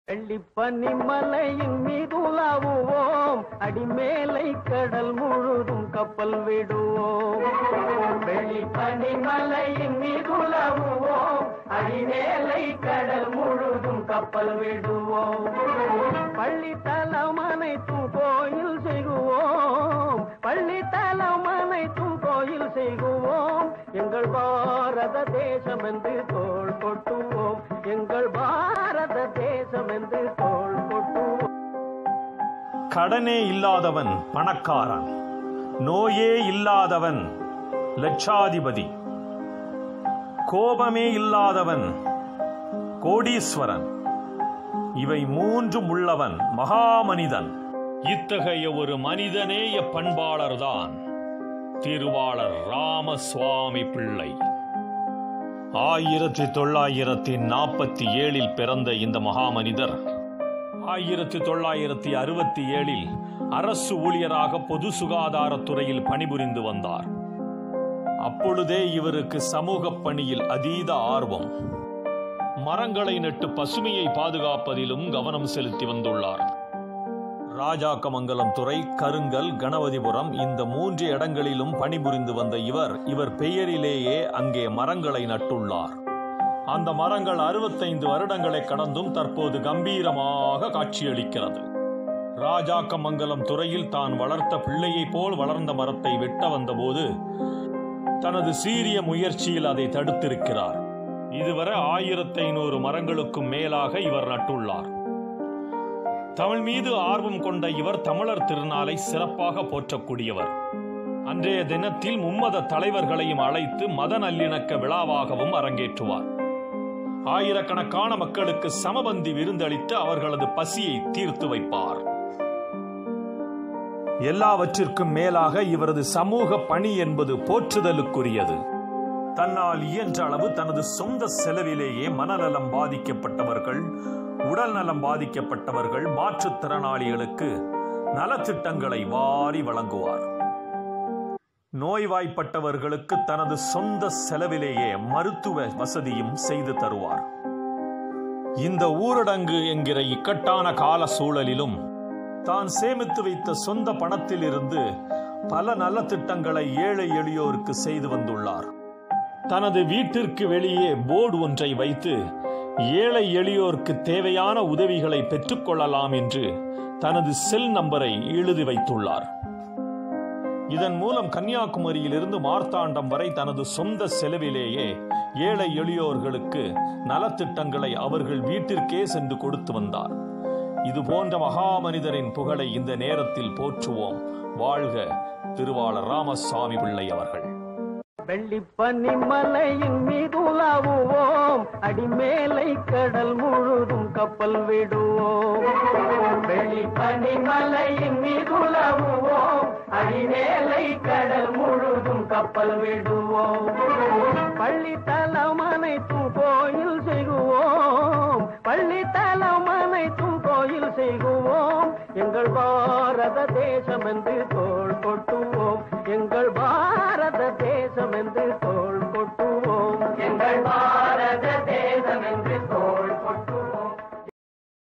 வெள்ளிப்பனி மலையின் மீது உலாவுவோம் அடிமேலை கடல் முழுதும் கப்பல் விடுவோம் வெள்ளிப்பனி மலையின் மீது உலாவுவோம் அடிமேலை கடல் முழுதும் கப்பல் விடுவோம் பள்ளி தலம் அனைத்தும் கோயில் செய்குவோம் பள்ளி தலம் அனைத்தும் கோயில் செய்குவோம் எங்கள் பாரத தேசம் என்று தோள் கொட்டுவோம் எங்கள் பாரத தேசம் என்று தோள் கொட்டுவோம் கடனே இல்லாதவன் பணக்காரன் நோயே இல்லாதவன் லட்சாதிபதி கோபமே இல்லாதவன் கோடீஸ்வரன் இவை மூன்றும் உள்ளவன் மகாமனிதன் இத்தகைய ஒரு மனிதநேய பண்பாளர்தான் திருவாளர் ராமசுவாமி பிள்ளை ஆயிரத்தி தொள்ளாயிரத்தி நாற்பத்தி ஏழில் பிறந்த இந்த மகாமனிதர் ஆயிரத்தி தொள்ளாயிரத்தி அறுபத்தி ஏழில் அரசு ஊழியராக பொது சுகாதாரத்துறையில் பணிபுரிந்து வந்தார் அப்பொழுதே இவருக்கு சமூக பணியில் அதீத ஆர்வம் மரங்களை நட்டு பசுமையை பாதுகாப்பதிலும் கவனம் செலுத்தி வந்துள்ளார் ராஜாக்கமங்கலம் துறை கருங்கல் கணபதிபுரம் இந்த மூன்று இடங்களிலும் பணிபுரிந்து வந்த இவர் இவர் பெயரிலேயே அங்கே மரங்களை நட்டுள்ளார் அந்த மரங்கள் அறுபத்தைந்து வருடங்களை கடந்தும் தற்போது கம்பீரமாக காட்சியளிக்கிறது ராஜாக்கமங்கலம் துறையில் தான் வளர்த்த பிள்ளையைப் போல் வளர்ந்த மரத்தை வெட்ட வந்தபோது தனது சீரிய முயற்சியில் அதை தடுத்திருக்கிறார் இதுவரை ஆயிரத்தி ஐநூறு மரங்களுக்கும் மேலாக இவர் நட்டுள்ளார் தமிழ் மீது ஆர்வம் கொண்ட இவர் தமிழர் திருநாளை சிறப்பாக போற்றக்கூடியவர் அன்றைய தினத்தில் மும்மத தலைவர்களையும் அழைத்து மத நல்லிணக்க விழாவாகவும் அரங்கேற்றுவார் ஆயிரக்கணக்கான மக்களுக்கு சமபந்தி விருந்தளித்து அவர்களது பசியை தீர்த்து வைப்பார் எல்லாவற்றிற்கும் மேலாக இவரது சமூக பணி என்பது போற்றுதலுக்குரியது தன்னால் இயன்ற அளவு தனது சொந்த செலவிலேயே மனநலம் பாதிக்கப்பட்டவர்கள் உடல் நலம் பாதிக்கப்பட்டவர்கள் மாற்றுத்திறனாளிகளுக்கு நலத்திட்டங்களை வாரி வழங்குவார் நோய்வாய்ப்பட்டவர்களுக்கு தனது சொந்த செலவிலேயே மருத்துவ வசதியும் செய்து தருவார் இந்த ஊரடங்கு என்கிற இக்கட்டான கால சூழலிலும் தான் சேமித்து வைத்த சொந்த பணத்திலிருந்து பல நலத்திட்டங்களை ஏழை எளியோருக்கு செய்து வந்துள்ளார் தனது வீட்டிற்கு வெளியே போர்டு ஒன்றை வைத்து ஏழை எளியோருக்கு தேவையான உதவிகளை பெற்றுக்கொள்ளலாம் என்று தனது செல் நம்பரை எழுதி வைத்துள்ளார் இதன் மூலம் கன்னியாகுமரியிலிருந்து மார்த்தாண்டம் வரை தனது சொந்த செலவிலேயே ஏழை எளியோர்களுக்கு நலத்திட்டங்களை அவர்கள் வீட்டிற்கே சென்று கொடுத்து வந்தார் இது போன்ற மகாமனிதரின் புகழை இந்த நேரத்தில் போற்றுவோம் வாழ்க திருவாளர் ராமசாமி பிள்ளை அவர்கள் வெள்ளிப்பனி மலையின் மீது உலாவுவோம் அடிமேலை கடல் முழுதும் கப்பல் விடுவோம் வெள்ளிப்பனி மலையின் மீது உலாவுவோம் அடிமேலை கடல் முழுதும் கப்பல் விடுவோம் பள்ளி தலம் அனைத்தும் கோயில் செய்குவோம் பள்ளி தலம் அனைத்தும் கோயில் செய்குவோம் எங்கள் பாரத தேசம் என்று